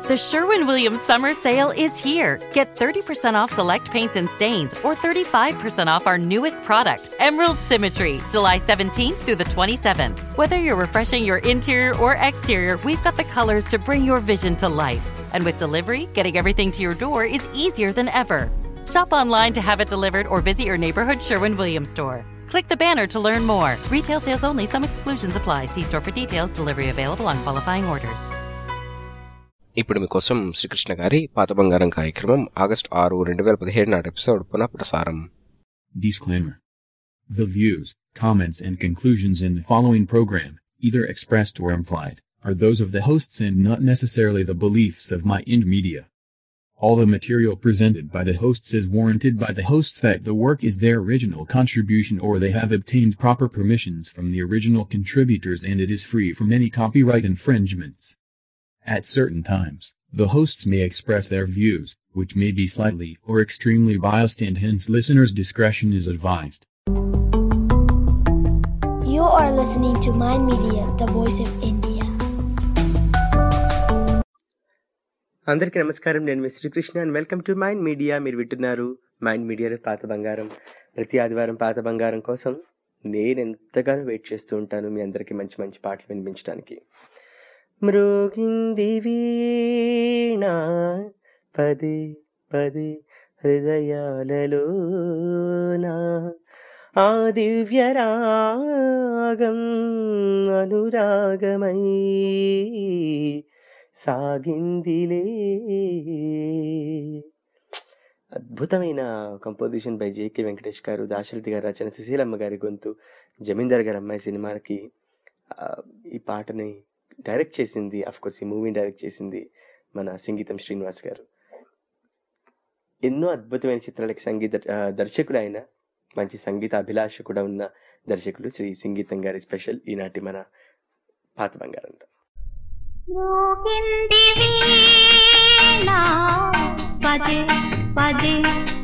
The Sherwin Williams summer sale is here. Get 30% off select paints and stains, or 35% off our newest product, Emerald Symmetry, July 17th through the 27th. Whether you're refreshing your interior or exterior, we've got the colors to bring your vision to life. And with delivery, getting everything to your door is easier than ever. Shop online to have it delivered or visit your neighborhood Sherwin Williams store. Click the banner to learn more. Retail sales only, some exclusions apply. See store for details, delivery available on qualifying orders. ఇప్పుడు మీకోసం శ్రీకృష్ణ గారి పాత బంగారం కార్యక్రమం August ఆరు రెండు వేల పదిహేడు నాటి ఎపిసోడ్ పునః ప్రసారం Disclaimer. The views, comments and conclusions in the following program, either expressed or implied, are those of the hosts and not necessarily the beliefs of My Ind Media. All the material presented by the hosts is warranted by the hosts that the work is their original contribution or they have obtained proper permissions from the original contributors and it is free from any copyright infringements. At certain times, the hosts may express their views, which may be slightly or extremely biased and hence listeners' discretion is advised. You are listening to Mind Media, the voice of India. అందరికీ నమస్కారం నేను మీ Srikrishna and welcome to mind media మీరు వింటున్నారు mind మీడియాలో పాత బంగారం ప్రతి ఆదివారం పాత బంగారం కోసం నేను ఎంతగానో వెయిట్ చేస్తూ ఉంటాను మీ అందరికీ మంచి మంచి పాటలు వినిపించడానికి మృగింది వీణ పదే పదే హృదయాలలోనా ఆ దివ్య రాగం అనురాగమై సాగిందిలే అద్భుతమైన కంపోజిషన్ బై జేకే వెంకటేష్ గారు దాశరథి గారు రచన సుశీలమ్మ గారి గొంతు జమీందార్ గారి అమ్మాయి సినిమాకి ఆ, ఈ పాటని డైరెక్ట్ చేసింది అఫ్ కోర్స్ ఈ మూవీని డైరెక్ట్ చేసింది మన సంగీతం శ్రీనివాస్ గారు ఎన్నో అద్భుతమైన చిత్రాలకి సంగీత ఆ, దర్శకుడు ఆయన మంచి సంగీత అభిలాష కూడా ఉన్న దర్శకులు శ్రీ సంగీతం గారి స్పెషల్ ఈనాటి మన పాత బంగారం మ్రోగింది వీణ పదే పదే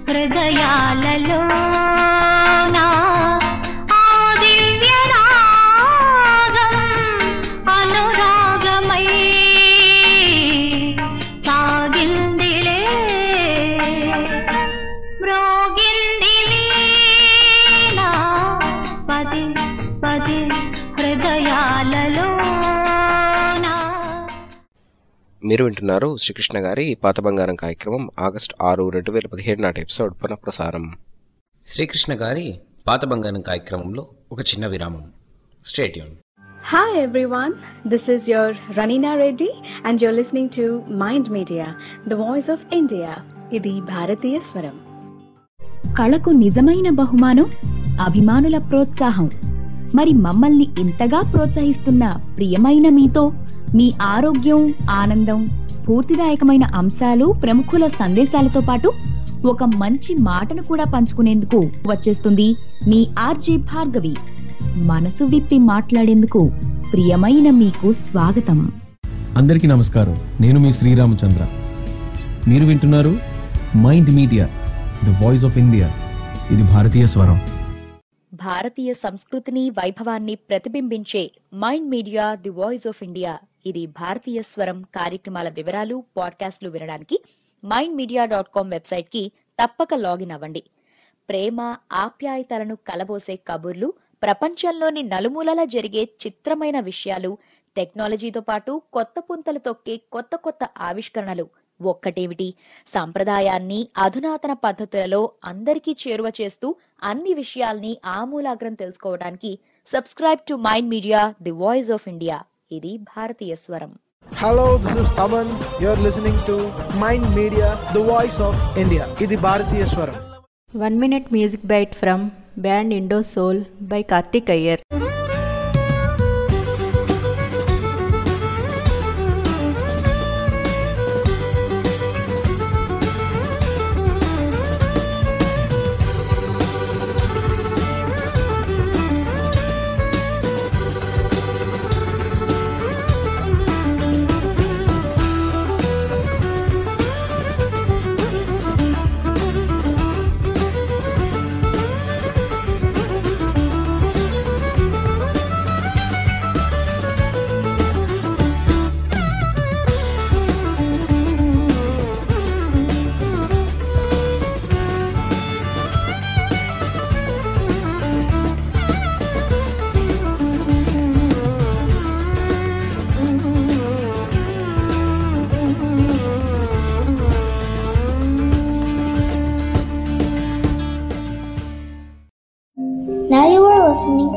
హృదయాలలోనా ఆ దివ్య రాగం అనురాగమై సాగిందిలే మ్రోగింది వీణ పదే పదే హృదయాలలోనా మీరు వింటున్నారు శ్రీకృష్ణ గారి పాత బంగారం కార్యక్రమం ఆగస్టు ఆరు రెండు వేల పదిహేడు నాటి ఎపిసోడ్ పునః ప్రసారం శ్రీకృష్ణ గారి పాత బంగారం కార్యక్రమంలో ఒక చిన్న విరామం stay tuned Hi everyone, this is your Ranina Reddy and you're listening to Mind Media, the voice of India. ఇది భారతీయ స్వరం కళకు నిజమైన బహుమానం అభిమానుల ప్రోత్సాహం మరి మమ్మల్ని ఇంతగా ప్రోత్సహిస్తున్న ప్రియమైన మీతో మీ ఆరోగ్యం ఆనందం స్ఫూర్తిదాయకమైన అంశాలు ప్రముఖుల సందేశాలతో పాటు ఒక మంచి మాటను కూడా పంచుకునేందుకు వచ్చేస్తుంది మీ ఆర్జే భార్గవి మనసు విప్పి మాట్లాడేందుకు ప్రియమైన మీకు స్వాగతం అందరికీ నమస్కారం నేను మీ శ్రీరామచంద్ర మీరు వింటున్నారు mind media the voice of India ఇది భారతీయ స్వరం భారతీయ సంస్కృతిని వైభవాన్ని ప్రతిబింబించే mind media the voice of India ఇది భారతీయ స్వరం కార్యక్రమాల వివరాలు పాడ్కాస్ట్లు వినడానికి mind media dot com website కి తప్పక లాగిన్ అవ్వండి ప్రేమ ఆప్యాయతలను కలబోసే కబుర్లు ప్రపంచంలోని నలుమూలలా జరిగే చిత్రమైన విషయాలు టెక్నాలజీతో పాటు కొత్త పుంతలు తొక్కే కొత్త కొత్త ఆవిష్కరణలు ఒక్కటేమిటి సాంప్రదాయాన్ని అధునాతన పద్ధతులలో అందరికీ చేరువ చేస్తూ అన్ని విషయాల్ని ఆమూలాగ్రం తెలుసుకోవడానికి subscribe to mind media the voice of India ఇది భారతీయ స్వరం Hello, this is Taman. You're listening to Mind Media, the voice of India. ఇది భారతీయ స్వరం One minute music bite from band Indo Soul by Karthik Iyer. నీ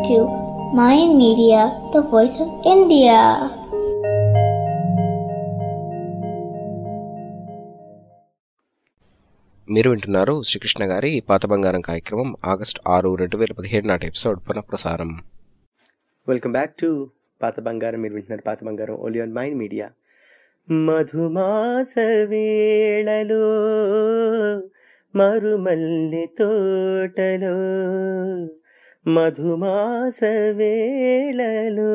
to Mind Media, the voice of India. మీరు వింటున్నారు శ్రీకృష్ణ గారి పాత బంగారం కార్యక్రమం ఆగస్ట్ ఆరు రెండు వేల పదిహేడు నాటి ఎపిసోడ్ పునఃప్రసారం వెల్కమ్ బ్యాక్ టు పాత బంగారం మీరు వింటున్నారు పాత బంగారం ఓన్లీ ఆన్ మైండ్ మీడియా మధుమాస వేళలో మరుమల్లె తోటలో మధుమాస వేళలో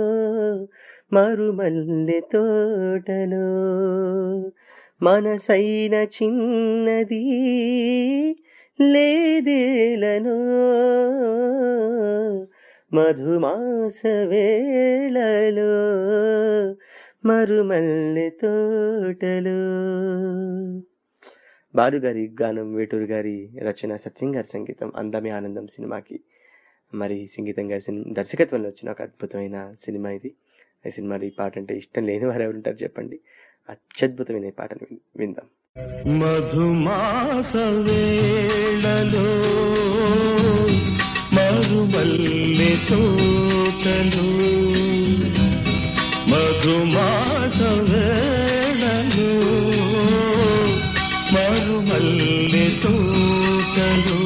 మరుమల్లె తోటలో మనసైన చిన్నది లేదేలను మధుమాస వేళలో మరుమల్లె తోటలో బాలు గారి గానం వేటూరు గారి రచన సత్యం గారి సంగీతం అందమే ఆనందం సినిమాకి మరి సంగీతం గారి సినిమా దర్శకత్వంలో వచ్చిన ఒక అద్భుతమైన సినిమా ఇది ఈ సినిమాలో ఈ పాట అంటే ఇష్టం లేని వారు ఎవరు ఉంటారు చెప్పండి అత్యద్భుతమైన ఈ పాటను విన్- విందాం మధుమాస వేళలో మరుమల్లె తోటలు మధుమాస వేళలో మరుమల్లె తోటలు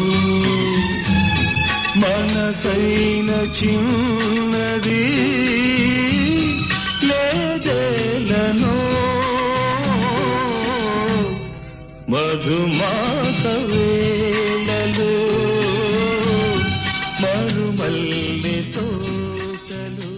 మనసైన చిన్నది లేదేలను మధుమాస వేళలో మరుమల్లె తోటలు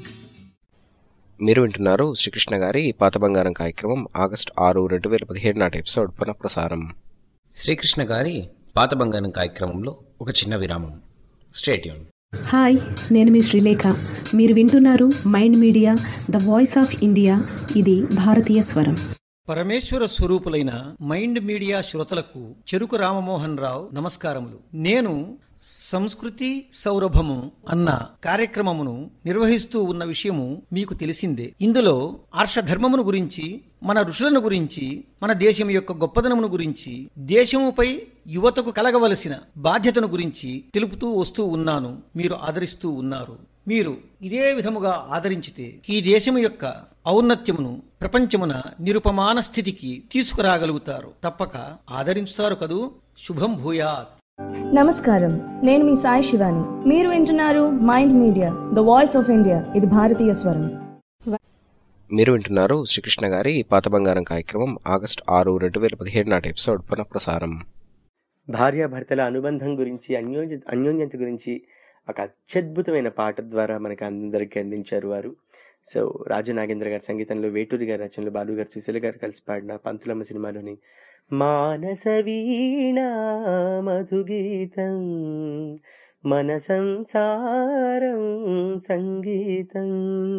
మీరు వింటున్నారు శ్రీకృష్ణ గారి పాత బంగారం కార్యక్రమం ఆగస్ట్ ఆరు రెండు వేల పదిహేడు నాటి ఎపిసోడ్ పునఃప్రసారం శ్రీకృష్ణ గారి పాత బంగారం కార్యక్రమంలో ఒక చిన్న విరామం స్టేట్యూన్ హాయ్ నేను మీ శ్రీలేఖ మీరు వింటున్నారు mind media the voice of India ఇది భారతీయ స్వరం పరమేశ్వర స్వరూపులైన మైండ్ మీడియా శ్రోతలకు చెరుకు రామమోహన్ రావు నమస్కారములు నేను సంస్కృతి సౌరభము అన్న కార్యక్రమమును నిర్వహిస్తూ ఉన్న విషయము మీకు తెలిసిందే ఇందులో ఆర్షధర్మమును గురించి మన ఋషులను గురించి మన దేశం యొక్క గొప్పదనమును గురించి దేశముపై యువతకు కలగవలసిన బాధ్యతను గురించి తెలుపుతూ వస్తూ ఉన్నాను మీరు ఆదరిస్తూ ఉన్నారు మీరు ఇదే విధముగా ఆదరించితే ఈ దేశము యొక్క ఔన్నత్యమును ప్రపంచమున నిరుపమాన స్థితికి తీసుకురాగలుగుతారు తప్పక ఆదరించుతారు కదూ శుభం భూయాత్ నమస్కారం నేను మీ సాయి శివాని మీరు వింటున్నారు mind media the voice of India ఇది భారతీయ స్వరం మీరు వింటున్నారు శ్రీకృష్ణ గారి పాత బంగారం కార్యక్రమం ఆగస్ట్ ఆరు రెండు వేల పదిహేడు నాటి ఎపిసోడ్ పునఃప్రసారం భార్యాభర్తల అనుబంధం గురించి అన్యోన్య అన్యోన్యత గురించి ఒక అత్యద్భుతమైన పాట ద్వారా మనకు అందరికీ అందించారు వారు సో రాజు నాగేంద్ర గారి సంగీతంలో వేటూరి గారి రచనలు బాలు గారు సుశీల గారు కలిసి పాడిన పంతులమ్మ సినిమాలోని మానస వీణా మధుగీతం మన సంసారం సంగీతం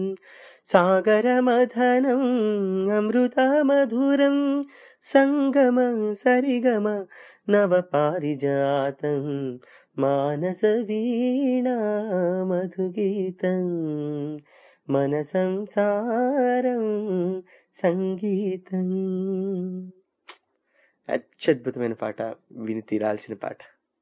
సాగరమథనం అమృత మధురం సంగమ సరిగమ నవ పారిజాతం మానస వీణా మధుగీతం మన సంసారం సంగీతం అత్యద్భుతమైన పాట విని తీరాల్సిన పాట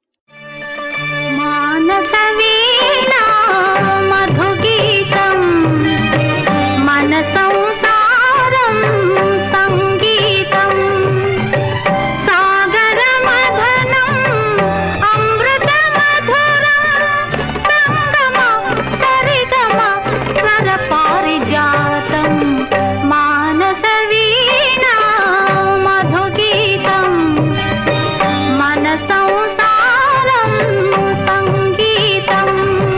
మానస వీణా మధుగీతం మన సంసారం సంగీతం సాగర మధనం అమృత మధురం సంగమ సరిగమ స్వర పారిజాతం మానస వీణా మధుగీతం మన సంసారం సంగీతం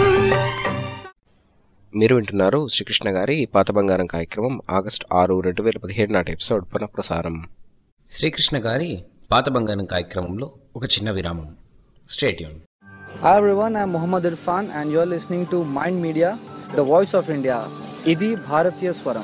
మీరు వింటున్నారు శ్రీకృష్ణ గారి పాత బంగారం కార్యక్రమం ఆగస్ట్ ఆరు రెండు వేల పదిహేడు నాటి ఎపిసోడ్ పునఃప్రసారం శ్రీకృష్ణ గారి పాత బంగారం కార్యక్రమంలో ఒక చిన్న విరామం stay tuned Hi everyone, I'm Muhammad Irfan and you're listening to Mind Media, the voice of India. ఇది భారతీయ స్వరం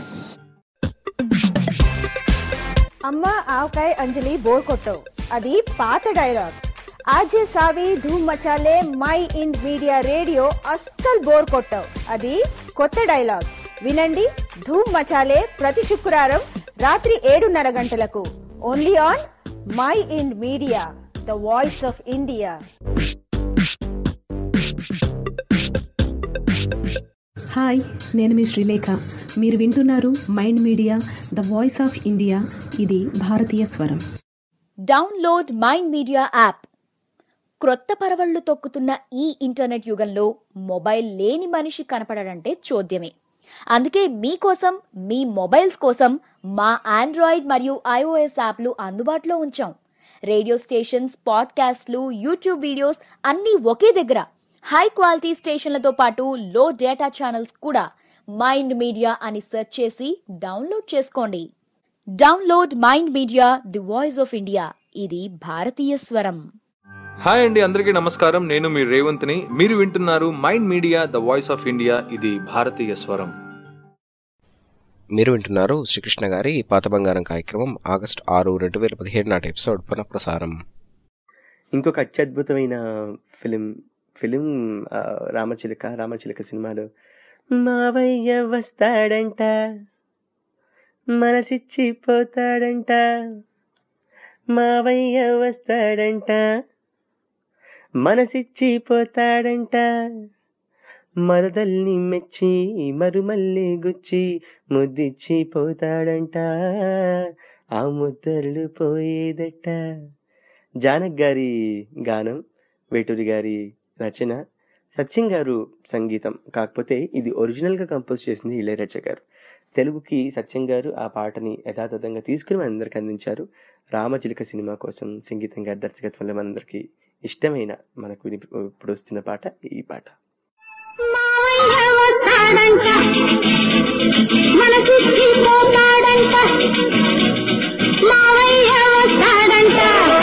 అమ్మ ఆవకాయ అంజలి బోర్ కొట్టవు అది పాత డైలాగ్ ఆజే సావి ధూమ్ మచాలే మై ఇండ్ మీడియా రేడియో అస్సలు బోర్ కొట్టవు అది కొత్త డైలాగ్ వినండి ధూమ్ మచాలే ప్రతి శుక్రవారం రాత్రి ఏడున్నర గంటలకు only on mind media the voice of India hi నేను మీ శ్రీలేఖ మీరు వింటున్నారు mind media the voice of India ఇది భారతీయ స్వరం డౌన్లోడ్ మైండ్ మీడియా యాప్ క్రొత్త పరవళ్లు తొక్కుతున్న ఈ ఇంటర్నెట్ యుగంలో మొబైల్ లేని మనిషి కనపడడంటే చోద్యమే అందుకే మీకోసం మీ మొబైల్స్ కోసం మా ఆండ్రాయిడ్ మరియు ఐఓఎస్ యాప్లు అందుబాటులో ఉంచాం రేడియో స్టేషన్స్ పాడ్కాస్ట్లు యూట్యూబ్ వీడియోస్ అన్నీ ఒకే దగ్గర హై క్వాలిటీ స్టేషన్లతో పాటు లో డేటా ఛానల్స్ కూడా మైండ్ మీడియా అని సెర్చ్ చేసి డౌన్లోడ్ చేసుకోండి download mind media the voice of India ఇది భారతీయ స్వరం హాయ్ అండి అందరికీ నమస్కారం నేను మీ రేవంత్ని మీరు వింటున్నారు mind media the voice of India ఇది భారతీయ స్వరం మీరు వింటున్నారు శ్రీకృష్ణ గారి పాత బంగారం కార్యక్రమం ఆగస్ట్ ఆరు రెండు వేల పదిహేడు నాటి ఎపిసోడ్ పునఃప్రసారం ఇంకొక అత్యద్భుతమైన ఫిలిం ఫిలిం ఆ, రామచిలుక రామచిలుక సినిమాలో మావయ్య వస్తాడంట మనసిచ్చిపోతాడంట మావయ్య వస్తాడంట మనసిచ్చిపోతాడంట మరదల్ని మెచ్చి మరుమల్లి గుచ్చి ముద్దిచ్చిపోతాడంట ఆ ముద్దరులు పోయేదట జానక్ గారి గానం వేటూరి గారి రచన సత్యం గారు సంగీతం కాకపోతే ఇది ఒరిజినల్గా కంపోజ్ చేసింది ఇళయరాజా గారు తెలుగుకి సత్యం గారు ఆ పాటని యథాతథంగా తీసుకుని మనందరికి అందించారు రామచిలుక సినిమా కోసం సంగీతం గారి దర్శకత్వంలో మనందరికీ ఇష్టమైన మనకు విని- ఇప్పుడు వస్తున్న పాట ఈ పాట మనసిచ్చిపోతాడంట మావయ్య వస్తాడంట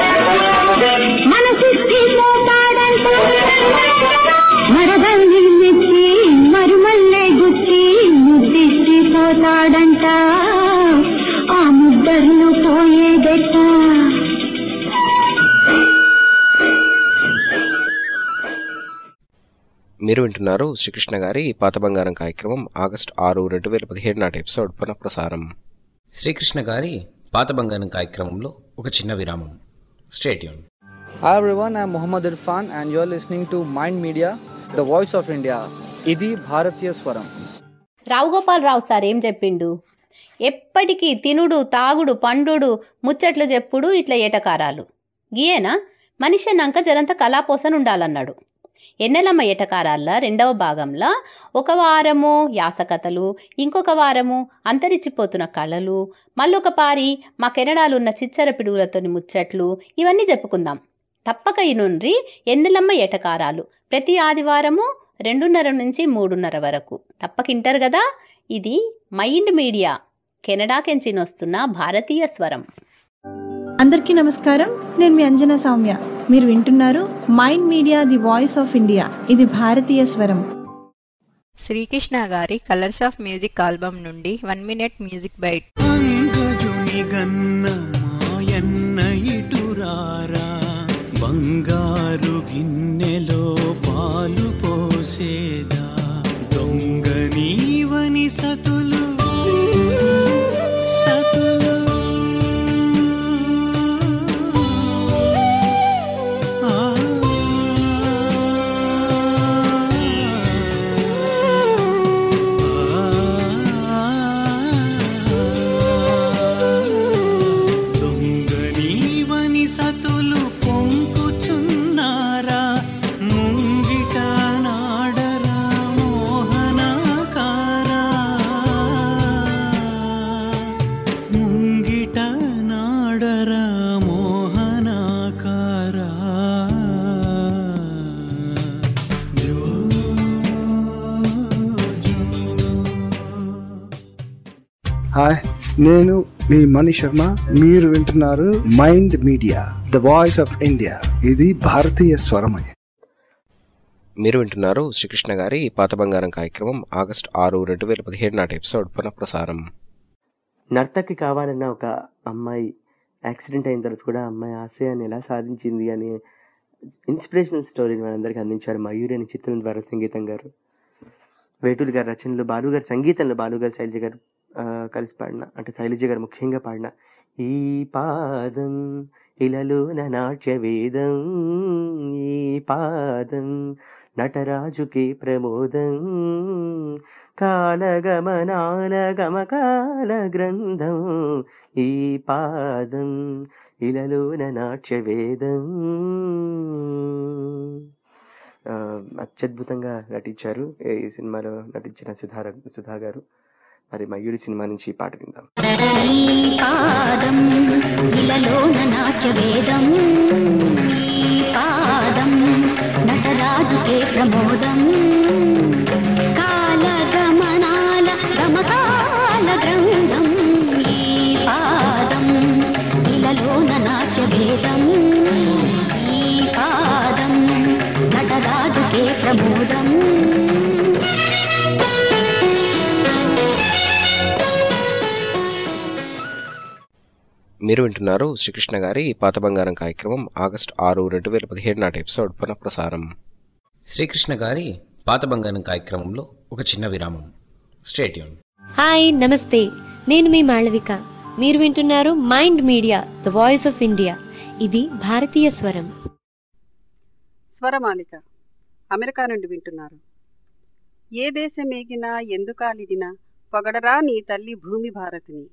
మనసిచ్చిపోతాడంట మరదల్ని మెచ్చి మరుమల్లె గుచ్చి ముద్దిచ్చిపోతాడంట ఆ ముద్దర్లు పోయేదట మీరు వింటున్నారు శ్రీకృష్ణ గారి పాత బంగారం కార్యక్రమం ఆగస్ట్ ఆరు రెండు వేల పదిహేడు నాటి ఎపిసోడ్ పునఃప్రసారం శ్రీకృష్ణ గారి పాత బంగారం కార్యక్రమంలో ఒక చిన్న విరామం stay tuned Hi everyone, I'm Muhammad Irfan and you're listening to Mind Media, the voice of India. ఇది భారతీయ స్వరం రావు గోపాలరావు సార్ ఏం చెప్పిండు ఎప్పటికీ తినుడు తాగుడు పండుడు ముచ్చట్లు చెప్పుడు ఇట్లా ఏటకారాలు గీయేనా మనిషి అన్నాక జరంత కళాపోసన ఉండాలన్నాడు ఎన్నెలమ్మ ఏటకారాల రెండవ భాగంలో ఒక వారము యాసకథలు ఇంకొక వారము అంతరించిపోతున్న కళలు మళ్ళొక పారి మా కెనడాలు ఉన్న చిచ్చర పిడుగులతోని ముచ్చట్లు ఇవన్నీ చెప్పుకుందాం తప్పక ఇనుండ్రి ఎన్నెలమ్మ ఏటకారాలు ప్రతి ఆదివారము రెండున్నర నుంచి మూడున్నర వరకు తప్పకింటారు కదా ఇది మైండ్ మీడియా కెనడాకెంచిన వస్తున్న భారతీయ స్వరం అందరికీ నమస్కారం నేను మీ అంజనా సౌమ్య మీరు వింటున్నారు mind media the voice of India ఇది భారతీయ స్వరం శ్రీకృష్ణ గారి కలర్స్ ఆఫ్ మ్యూజిక్ ఆల్బమ్ నుండి వన్ మినిట్ మ్యూజిక్ బైట్ అంగజుని గన్న మాయన్న ఇటురారా బంగారు గిన్నెలో పాలు పోసేదా దొంగ నీవని సతులు సతులు ఆ దొంగ నీవని సతులు పొంకుచున్నారా ముంగిట నాడరా మోహనాకారా ముంగిట నాడరా మోహనాకారా హాయ్ నేను మీ మణి శర్మ మీరు వింటున్నారు mind media the voice of India ఇది భారతీయ స్వరమయ మీరు వింటున్నారు శ్రీకృష్ణ గారి పాత బంగారం కార్యక్రమం ఆగస్ట్ ఆరు రెండు వేల పదిహేడు నాటి ఎపిసోడ్ పునఃప్రసారం నర్తకి కావాలన్న ఒక అమ్మాయి యాక్సిడెంట్ అయిన తర్వాత కూడా ఆ అమ్మాయి ఆశయాన్ని ఎలా సాధించింది అనే ఇన్స్పిరేషనల్ స్టోరీని మనందరికీ అందించారు మయూరి అనే చిత్రం ద్వారా సంగీతం గారు వేటూరి గారి రచనలో బాలు గారి సంగీతంలో బాలు గారు శైలజ గారు ఆ, కలిసి పాడిన అంటే శైలజ గారు ముఖ్యంగా పాడిన ఈ పాదం ఇలలోన నాట్య వేదం ఈ పాదం నటరాజుకే ప్రమోదం కాలగమనాల గమకాల గ్రంథం ఈ పాదం ఇలలోన నాట్య వేదం ఆ, అత్యద్భుతంగా నటించారు ఈ సినిమాలో నటించిన సుధార సుధా గారు మరి మయూరి సినిమా నుంచి ఈ పాట విందాం ఈ పాదం ఇలలోన నాట్య వేదం ఈ పాదం నటరాజుకే ప్రమోదం కాలగమనాల గమకాల గ్రంథం ఈ పాదం ఇలలోన నాట్య వేదం ఈ పాదం నటరాజుకే ప్రమోదం మీరు వింటున్నారు శ్రీకృష్ణ గారి పాత బంగారం కార్యక్రమం ఆగస్ట్ ఆరు రెండు వేల పదిహేడు నాటి ఎపిసోడ్ పునఃప్రసారం శ్రీకృష్ణ గారి పాత బంగారం కార్యక్రమంలో ఒక చిన్న విరామం స్టేట్యూన్ హాయ్ నమస్తే నేను మీ మాళవిక మీరు వింటున్నారు mind media the voice of India ఇది భారతీయ స్వరం స్వరమాలిక అమెరికా నుండి వింటున్నారు ఏ దేశం ఏగినా ఎందుకాలిదినా పొగడరా నీ తల్లి భూమి భారతిని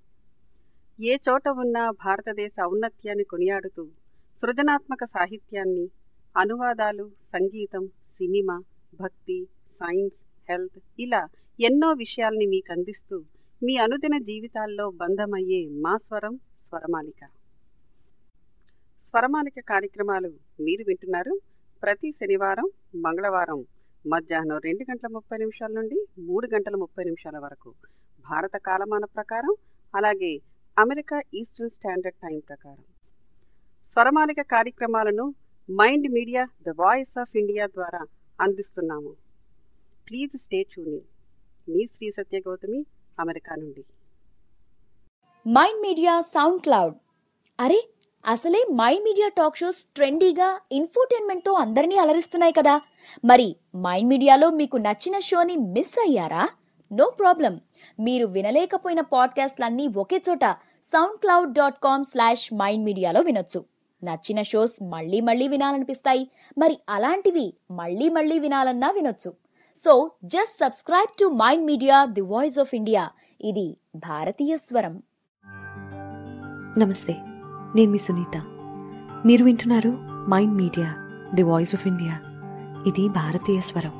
ఏ చోట ఉన్నా భారతదేశ ఔన్నత్యాన్ని కొనియాడుతూ సృజనాత్మక సాహిత్యాన్ని అనువాదాలు సంగీతం సినిమా భక్తి సైన్స్ హెల్త్ ఇలా ఎన్నో విషయాల్ని మీకు అందిస్తూ మీ అనుదిన జీవితాల్లో బంధమయ్యే మా స్వరం స్వరమాలిక స్వరమాలిక కార్యక్రమాలు మీరు వింటున్నారు ప్రతి శనివారం మంగళవారం మధ్యాహ్నం రెండు గంటల ముప్పై నిమిషాల నుండి మూడు గంటల ముప్పై నిమిషాల వరకు భారత కాలమాన ప్రకారం అలాగే అమెరికా ఈస్టర్న్ స్టాండర్డ్ టైం ప్రకారం స్వరమాలిక కార్యక్రమాలను mind media the voice of India ద్వారా అందిస్తున్నాము ప్లీజ్ స్టే ట్యూనింగ్ మీ శ్రీ సత్య గౌతమి అమెరికా నుండి మైండ్ మీడియా సౌండ్ క్లౌడ్ అరే అసలే మైండ్ మీడియా టాక్ షోస్ ట్రెండీగా ఇన్ఫోటైన్మెంట్ తో అందరినీ అలరిస్తున్నాయి కదా మరి మైండ్ మీడియాలో మీకు నచ్చిన షోని మిస్ అయ్యారా నో ప్రాబ్లం మీరు వినలేకపోయిన పాడ్కాస్ట్లన్నీ ఒకే చోట SoundCloud dot com slash mind మీడియాలో వినొచ్చు నచ్చిన షోస్ మళ్ళీ మళ్ళీ వినాలనిపిస్తాయి మరి అలాంటివి మళ్ళీ మళ్ళీ వినాలన్నా వినొచ్చు so just subscribe to mind media the voice of India ఇది భారతీయ స్వరం నమస్తే నేను మీ సునీత మీరు వింటున్నారు mind media the voice of India ఇది భారతీయ స్వరం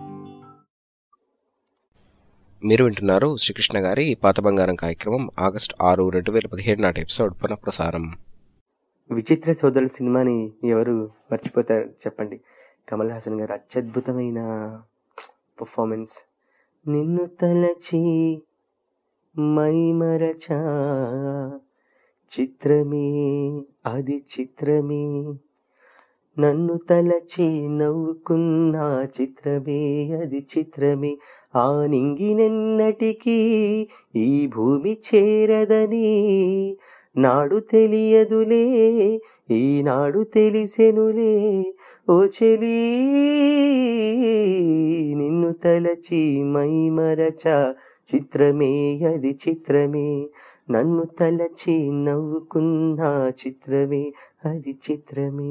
మీరు వింటున్నారు శ్రీకృష్ణ గారి పాత బంగారం కార్యక్రమం ఆగస్ట్ ఆరు రెండు వేల పదిహేడు నాటి ఎపిసోడ్ పునఃప్రసారం విచిత్ర సోదరుల సినిమాని ఎవరు మర్చిపోతారు చెప్పండి కమల్ హాసన్ గారు అత్యద్భుతమైన పర్ఫార్మెన్స్ నిన్ను తలచి మైమరచా చిత్రమే అది చిత్రమే నన్ను తలచి నవ్వుకున్న చిత్రమే అది చిత్రమే ఆ నింగినెన్నటికీ ఈ భూమి చేరదని నాడు తెలియదులే ఈనాడు తెలిసెనులే ఓ చెలి నిన్ను తలచి మైమరచ చిత్రమే అది చిత్రమే నన్ను తలచి నవ్వుకున్న చిత్రమే అది చిత్రమే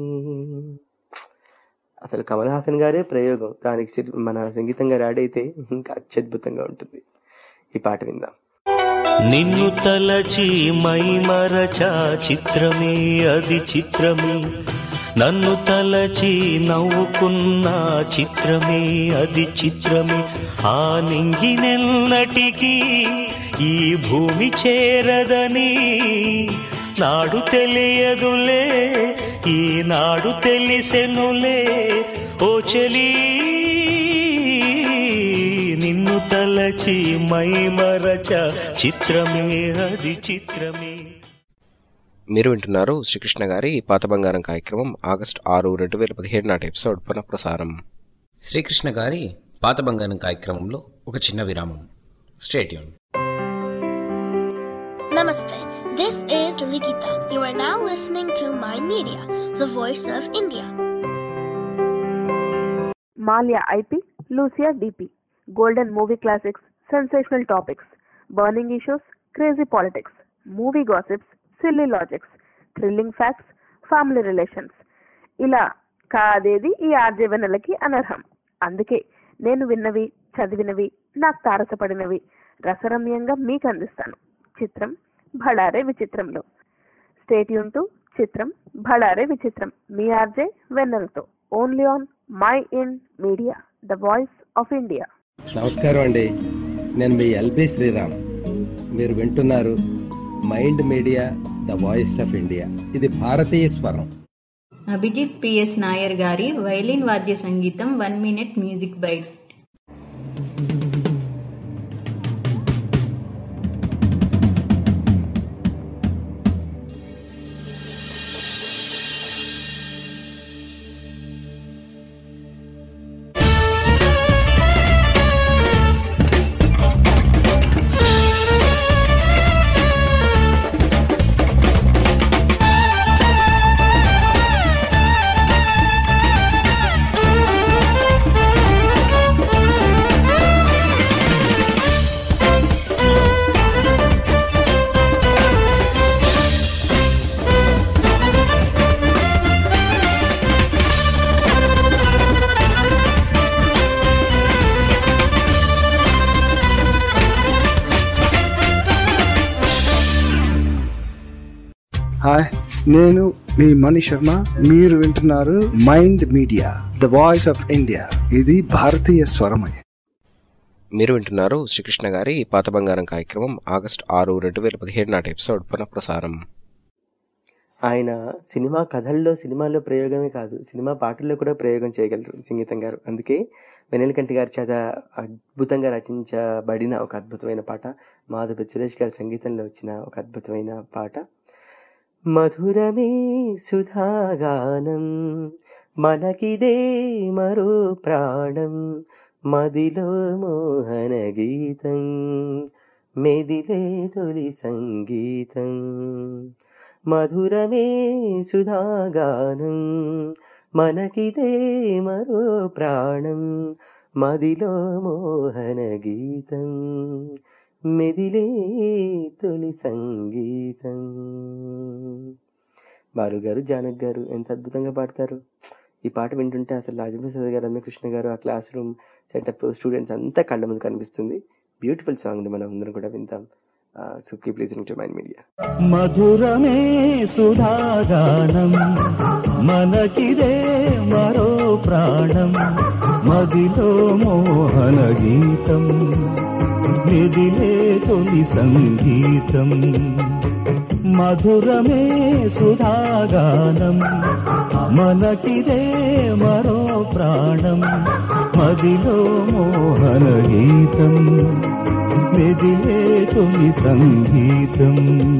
అసలు కమల్ హాసన్ గారే ప్రయోగం దానికి సి- మన సంగీతం గారు ఆడైతే ఇంకా అత్యద్భుతంగా ఉంటుంది ఈ పాట విందాం నిన్ను తలచి మైమరచ చిత్రమే అది చిత్రమే నన్ను తలచి నవ్వుకున్న చిత్రమే అది చిత్రమే ఆ నింగినెన్నటికీ ఈ భూమి చేరదని నాడు తెలియదులే ఈనాడు తెలిసెనులే ఓ చెలీ నిన్ను తలచి మైమరచ చిత్రమే అది చిత్రమే మీరు వింటున్నారు శ్రీకృష్ణ గారి పాత బంగారం కార్యక్రమం ఆగస్ట్ ఆరు రెండు వేల పదిహేడు నాటి ఎపిసోడ్ పునఃప్రసారం శ్రీకృష్ణ గారి పాత బంగారం కార్యక్రమంలో ఒక చిన్న విరామం stay tuned Namaste. This is Likita. You are now listening to Mind Media, the voice of India. Malia IP, Lucia DP, Golden Movie Classics, Sensational Topics, Burning Issues, Crazy Politics, Movie Gossips, Silly Logics, Thrilling Facts, Family Relations. ఇలా కాదేది ఈ ఆర్జవెనలకి అనర్హం అందుకే నేను విన్నవి చదివినవి నాకు తారసపడినవి రసరమ్యంగా మీకు అందిస్తాను చిత్రం భళారే విచిత్రంలో state యూన్ to చిత్రం భళారే విచిత్రం మీ ఆర్జే వెన్నెలతో only on mind media the voice of India నమస్కారం అండి నేను మీ ఎల్బి శ్రీరామ్ మీరు వింటున్నారు mind media the voice of India ఇది భారతీయ స్వరం అభిజిత్ పిఎస్ నాయర్ గారి వైలిన్ వాద్య సంగీతం one minute music bite hi నేను మీ మణి శర్మ మీరు వింటున్నారు mind media the voice of India ఇది భారతీయ స్వరమయ మీరు వింటున్నారు శ్రీకృష్ణ గారి పాత బంగారం కార్యక్రమం ఆగస్ట్ ఆరు రెండు వేల పదిహేడు నాటి ఎపిసోడ్ పునఃప్రసారం ఆయన సినిమా కథల్లో సినిమాల్లో ప్రయోగమే కాదు సినిమా పాటల్లో కూడా ప్రయోగం చేయగలరు సంగీతం గారు అందుకే వెన్నెలకంటి గారి చేత అద్భుతంగా రచించబడిన ఒక అద్భుతమైన పాట మాధవ సురేష్ గారి సంగీతంలో వచ్చిన ఒక అద్భుతమైన పాట మధురమే సుధాగానం మనకిదే మరో ప్రాణం మదిలో మోహన గీతం మెదిలే తొలి సంగీతం మధురమే సుధాగానం మనకిదే మరో ప్రాణం మదిలో మోహన గీతం మెదిలే తొలి సంగీతం బాలు గారు జానక్ గారు ఎంత అద్భుతంగా పాడతారు ఈ పాట వింటుంటే అసలు రాజప్రసాద్ గారు రమ్యకృష్ణ గారు ఆ క్లాస్ రూమ్ సెటప్ స్టూడెంట్స్ అంతా కళ్ళ ముందు కనిపిస్తుంది బ్యూటిఫుల్ సాంగ్ మనం అందరం కూడా వింటాం so keep listening to mind media మధురమే సుధాగానం మనకిదే మరో ప్రాణం మదిలో మోహన గీతం మెదిలే తొలి సంగీతం మధురమే సుధాగానం మనకిదే మరో ప్రాణం మదిలో మోహన గీతం మెదిలే తొలి సంగీతం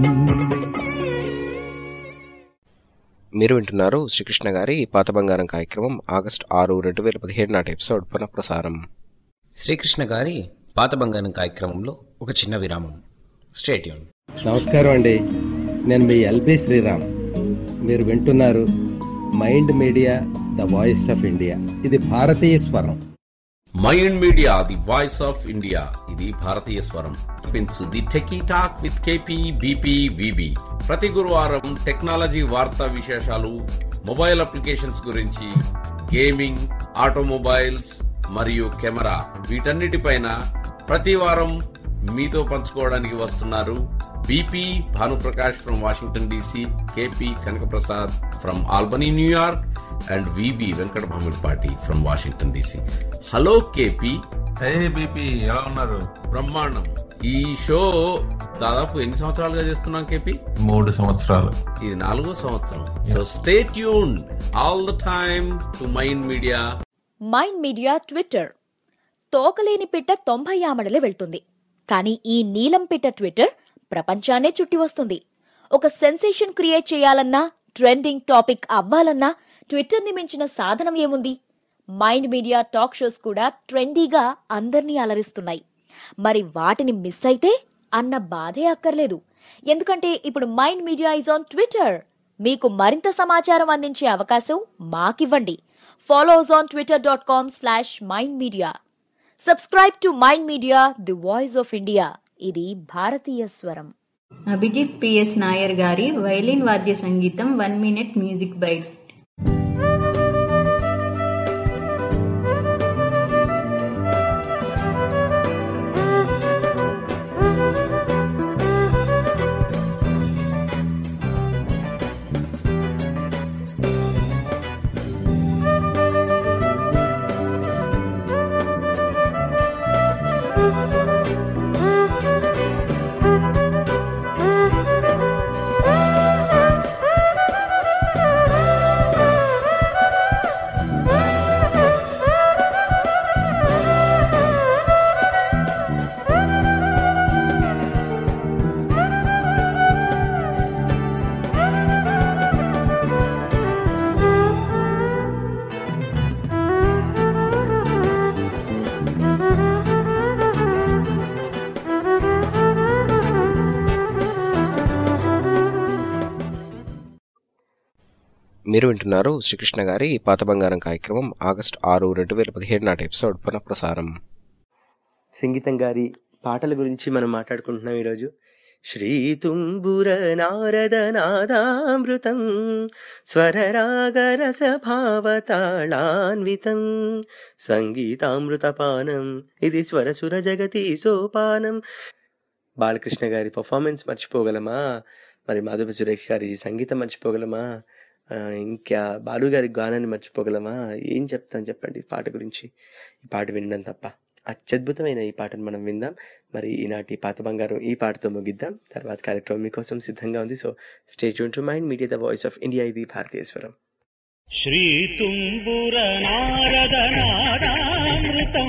మీరు వింటున్నారు శ్రీకృష్ణ గారి పాత బంగారం కార్యక్రమం ఆగస్ట్ ఆరు రెండు వేల పదిహేడు నాటి ఎపిసోడ్ పునఃప్రసారం శ్రీకృష్ణ గారి పాత బంగారం కార్యక్రమంలో ఒక చిన్న విరామం స్టేట్యూన్ నమస్కారం అండి నేను మీ ఎల్బి శ్రీరామ్ మీరు వింటున్నారు mind media the voice of India ఇది భారతీయ స్వరం mind media the voice of India ఇది భారతీయ స్వరం పెంచు the techie talk with KP BP VB ప్రతి గురువారం టెక్నాలజీ వార్తా విశేషాలు మొబైల్ అప్లికేషన్స్ గురించి గేమింగ్ ఆటోమొబైల్స్ మరియు కెమెరా వీటన్నిటిపైన ప్రతి వారం మీతో పంచుకోవడానికి వస్తున్నారు BP Bhanuprakash from Washington DC KP Kanakaprasad from Albany New York and VB Venkata Bhamidipati from Washington DC hello KP hey BP ఎలా ఉన్నారు బ్రహ్మాండం ఈ షో దాదాపు ఎన్ని సంవత్సరాలుగా చేస్తున్నాం కేపీ మూడు సంవత్సరాలు ఇది నాలుగో సంవత్సరం so stay tune all the time to mind media mind media Twitter తోకలేని పిట్ట తొంభై ఆమడలే వెళ్తుంది కానీ ఈ నీలం పిట్ట ట్విట్టర్ ప్రపంచాన్నే చుట్టి వస్తుంది ఒక సెన్సేషన్ క్రియేట్ చేయాలన్నా ట్రెండింగ్ టాపిక్ అవ్వాలన్నా ట్విట్టర్ని మించిన సాధనం ఏముంది మైండ్ మీడియా టాక్ షోస్ కూడా ట్రెండీగా అందర్నీ అలరిస్తున్నాయి మరి వాటిని మిస్ అయితే అన్న బాధే అక్కర్లేదు ఎందుకంటే ఇప్పుడు mind media is on Twitter మీకు మరింత సమాచారం అందించే అవకాశం మాకివ్వండి follow us on Twitter dot com slash mind media subscribe to mind media the voice of India ఇది భారతీయ స్వరం అభిజిత్ పిఎస్ నాయర్ గారి వైలిన్ వాద్య సంగీతం వన్ మినిట్ మ్యూజిక్ బైట్ మీరు వింటున్నారు శ్రీకృష్ణ గారి పాత బంగారం కార్యక్రమం ఆగస్ట్ ఆరు రెండు వేల పదిహేడు నాటి ఎపిసోడ్ పునఃప్రసారం సంగీతం గారి పాటల గురించి మనం మాట్లాడుకుంటున్నాం ఈరోజు శ్రీతుంబుర నారద నాదామృతం స్వరరాగరస భావతాళాన్వితం సంగీతామృతపానం ఇది స్వరసుర జగతి సోపానం బాలకృష్ణ గారి పర్ఫార్మెన్స్ మర్చిపోగలమా మరి మాధవ సురేష్ గారి సంగీతం మర్చిపోగలమా ఆ, ఇంకా బాలు గారి గానాన్ని మర్చిపోగలమా ఏం చెప్తాను చెప్పండి ఈ పాట గురించి ఈ పాట వినడం తప్ప అత్యద్భుతమైన ఈ పాటను మనం విందాం మరి ఈనాటి పాత బంగారం ఈ పాటతో ముగిద్దాం తర్వాత కార్యక్రమం మీకోసం సిద్ధంగా ఉంది so stay tuned to mind media the voice of India ఇది భారతీయ స్వరం శ్రీతుంబుర నారద నాదామృతం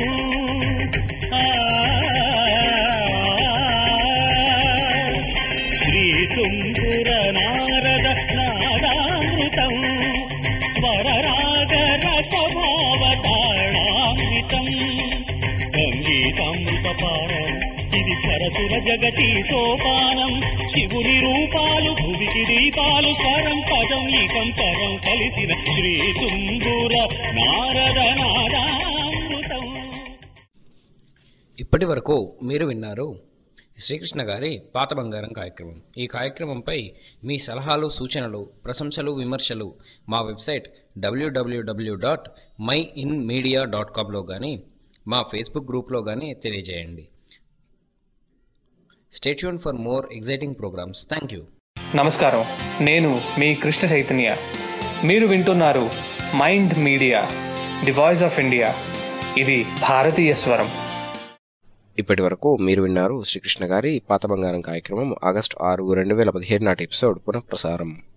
శ్రీతుంబుర నారద నాదామృతం స్వరరాగ రసభావతాళాన్వితం సంగీతామృతపానం ఇది స్వరసుర జగతి సోపానం శివుని రూపాలు భూమికి దీపాలు స్వరం పదం ఇకం పరం కలిసిన శ్రీ తుంబుర నారద నాదామృతం ఇప్పటి వరకు మీరు విన్నారు శ్రీకృష్ణ గారి పాత బంగారం కార్యక్రమం ఈ కార్యక్రమంపై మీ సలహాలు సూచనలు ప్రశంసలు విమర్శలు మా website WWW dot mind media dot కామ్లో కానీ మా ఫేస్బుక్ గ్రూప్లో కానీ తెలియజేయండి stay tuned for more exciting programmes thank you నమస్కారం నేను మీ కృష్ణ చైతన్య మీరు వింటున్నారు mind media the voice of India ఇది భారతీయ స్వరం ఇప్పటి వరకు మీరు విన్నారు శ్రీకృష్ణ గారి పాత బంగారం కార్యక్రమం ఆగస్టు ఆరు రెండు వేల పదిహేడు నాటి ఎపిసోడ్ పునఃప్రసారం